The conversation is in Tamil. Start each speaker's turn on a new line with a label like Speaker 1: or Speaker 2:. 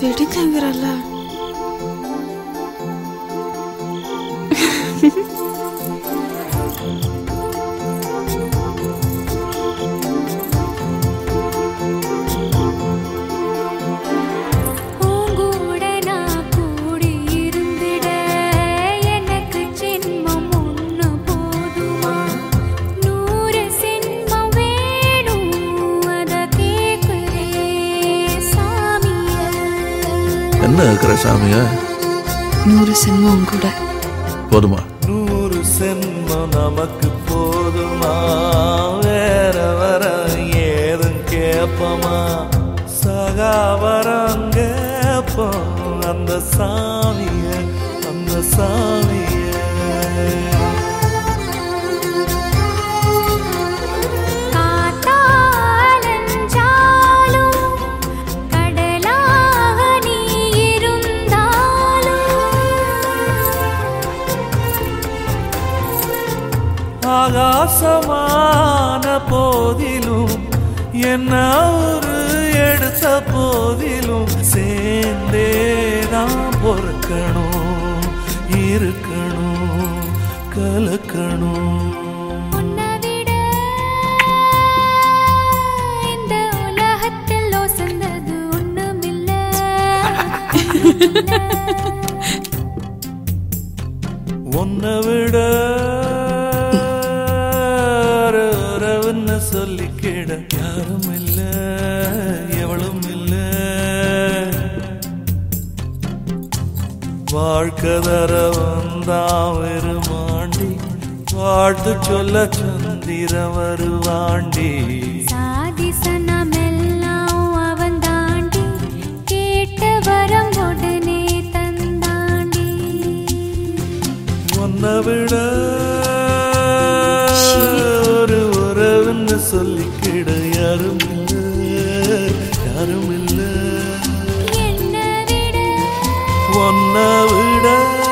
Speaker 1: விடுங்கங்கிறல்ல
Speaker 2: பூங்கூட நான் கூடி இருந்திட எனக்கு ஜென்மம் ஒன்று போதுமா நூறு சென்மம் வேணும் அத கேட்குறே சாமிய
Speaker 3: என்ன இருக்கிற சாமியா
Speaker 1: நூறு சென்மம் கூட
Speaker 3: போதுமா
Speaker 4: நூறு சென்மம் நமக்கு போதுமா வேற வர ஏதும் கேப்பமா சகாவரம் கேப்போம் அந்த சாமிய அந்த சாமிய
Speaker 2: காத்தாலஞ்சாலும் கடலாக நீ இருந்தாலும்
Speaker 4: ஆகாசமான போதிலும் என்ன ஒரு எடுத்த போதிலும் சேர்ந்தேதான் பொறுக்கணும் இருக்கணும் கலக்கணும்
Speaker 2: உன்னை விட இந்த உலகத்தில் ஒசந்தது ஒண்ணுமில்ல
Speaker 4: உன்னை விட ஒரு உறவுன்னு சொல்லிக்கிட யாரும் இல்ல எவளும் இல்ல வாழ்க்கை தர வந்தான் வெறுமாண்டி வாழ்த்து சொல்ல சந்திர வருவாண்டி
Speaker 2: சாதி சனமெல்லாம் அவன் தாண்டி கேட்ட வரம் உடனே தந்தாண்டி
Speaker 4: உன்னை விட ஒரு உறவுன்னு சொல்லிக்கிட யாரும் இல்ல யாரும் இல்ல
Speaker 2: என்னை விட
Speaker 4: உன்னை விட